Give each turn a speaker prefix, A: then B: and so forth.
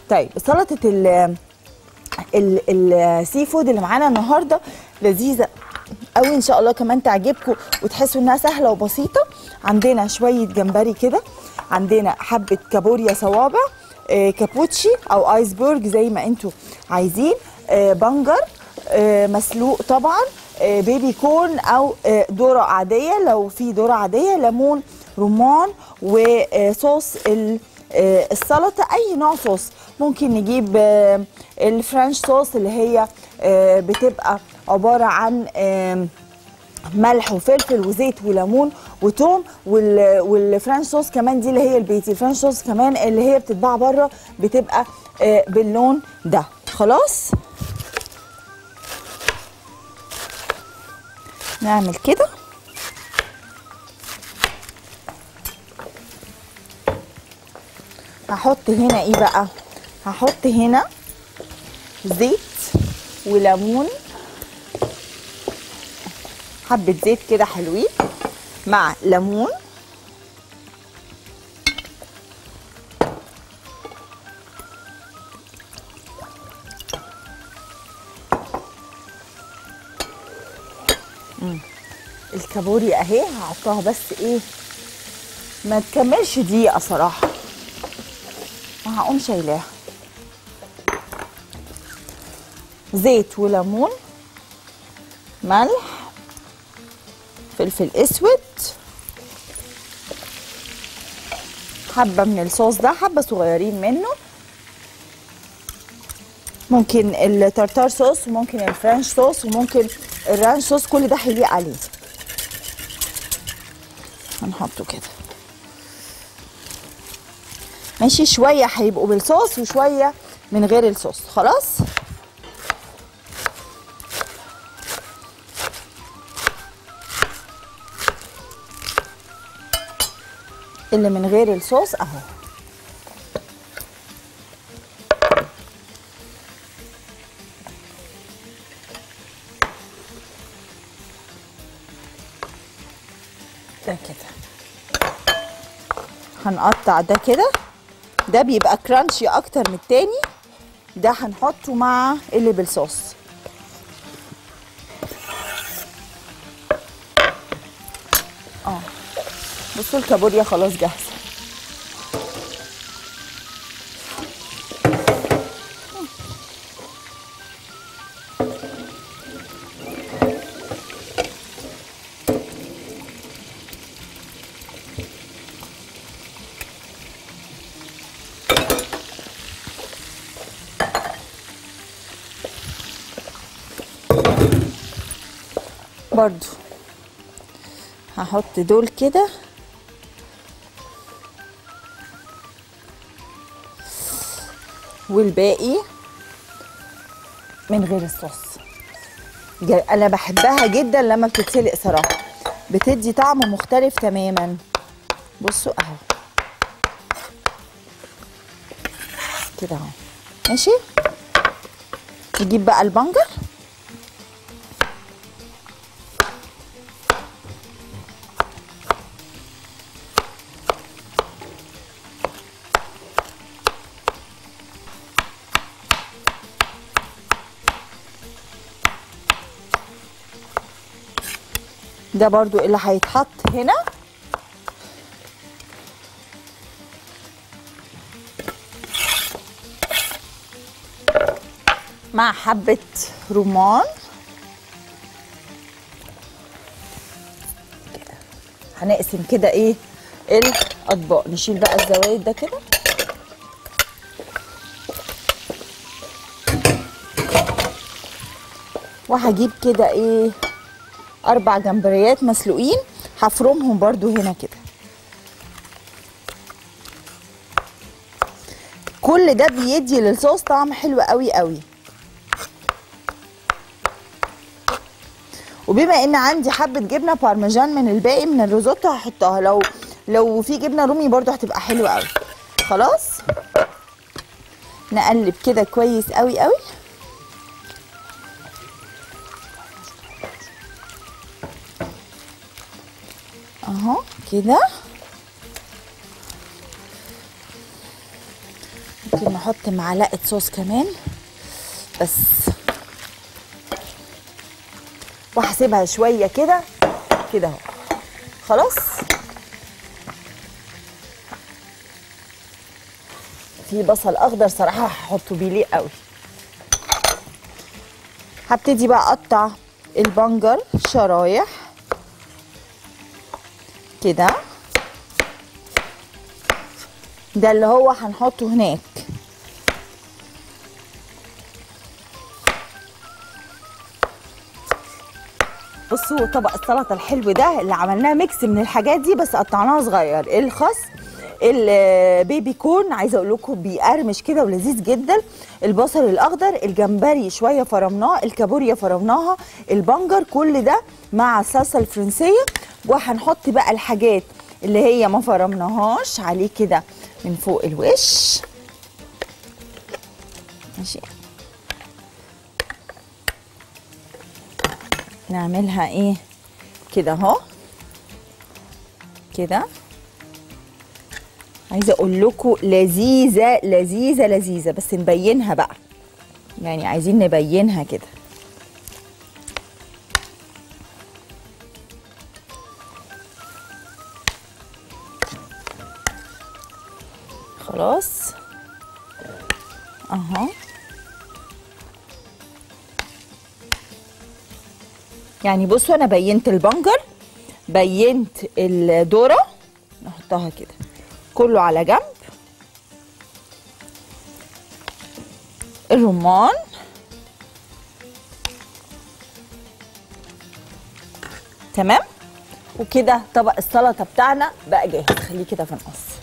A: طيب سلطه ال ال- السي فود اللي معانا النهارده لذيذه قوي ان شاء الله كمان تعجبكم وتحسوا انها سهله وبسيطه عندنا شويه جمبري كده عندنا حبه كابوريا صوابع آه، كابوتشي او ايسبرج زي ما انتوا عايزين آه، بنجر آه، مسلوق طبعا آه، بيبي كورن او آه، ذره عاديه لو في ذره عاديه ليمون رمان وصوص ال- آه، السلطه اي نوع صوص ممكن نجيب آه، الفرنش صوص اللي هي آه، بتبقى عباره عن آم، ملح وفلفل وزيت وليمون وتوم وال... والفرنش صوص كمان دي اللي هي البيتي الفرنش صوص كمان اللي هي بتتباع بره بتبقى آه، باللون ده خلاص نعمل كده هحط هنا ايه بقى هحط هنا زيت وليمون حبة زيت كده حلوين مع ليمون مم. الكابوريا اهي هحطها بس ايه ما تكملش دقيقة صراحة وهقوم شايلاها زيت وليمون ملح فلفل اسود حبه من الصوص ده حبه صغيرين منه ممكن التارتار صوص وممكن الفرنش صوص وممكن الرانش صوص كل ده هيليق عليه هنحطه كده ماشي شويه هيبقوا بالصوص وشويه من غير الصوص خلاص اللي من غير الصوص اهو ده كده هنقطع ده كده ده بيبقى كرانشي اكتر من التاني ده هنحطه مع اللي بالصوص اه بصوا الكابوريا خلاص جاهزه برضو هحط دول كده والباقي من غير الصوص جا- انا بحبها جدا لما بتتسلق صراحه بتدي طعم مختلف تماما بصوا اهو كده اهو ماشي نجيب بقى البنجر ده برضو اللي هيتحط هنا مع حبة رمان كده. هنقسم كده ايه الاطباق نشيل بقى الزوايد ده كده وهجيب كده ايه اربع جمبريات مسلوقين هفرمهم برضو هنا كده كل ده بيدي للصوص طعم حلو قوي قوي وبما ان عندي حبه جبنه بارميجان من الباقي من الريزوتو هحطها لو لو في جبنه رومي برضو هتبقى حلوه قوي خلاص نقلب كده كويس قوي قوي اهو كده ممكن نحط معلقه صوص كمان بس وهسيبها شويه كده كده اهو خلاص في بصل اخضر صراحه هحطه بيليق قوي هبتدي بقى اقطع البنجر شرايح كده ده اللي هو هنحطه هناك بصوا طبق السلطه الحلو ده اللي عملناه ميكس من الحاجات دي بس قطعناها صغير الخس البيبي كورن عايزه اقول لكم بيقرمش كده ولذيذ جدا البصل الاخضر الجمبري شويه فرمناه الكابوريا فرمناها البنجر كل ده مع الصلصه الفرنسيه وهنحط بقى الحاجات اللي هي ما فرمناهاش عليه كده من فوق الوش ماشي نعملها ايه كده اهو كده عايزه اقول لكم لذيذه لذيذه لذيذه بس نبينها بقى يعني عايزين نبينها كده خلاص اهو يعني بصوا انا بينت البنجر بينت الذره نحطها كده كله على جنب الرمان تمام وكده طبق السلطه بتاعنا بقى جاهز خليه كده في النص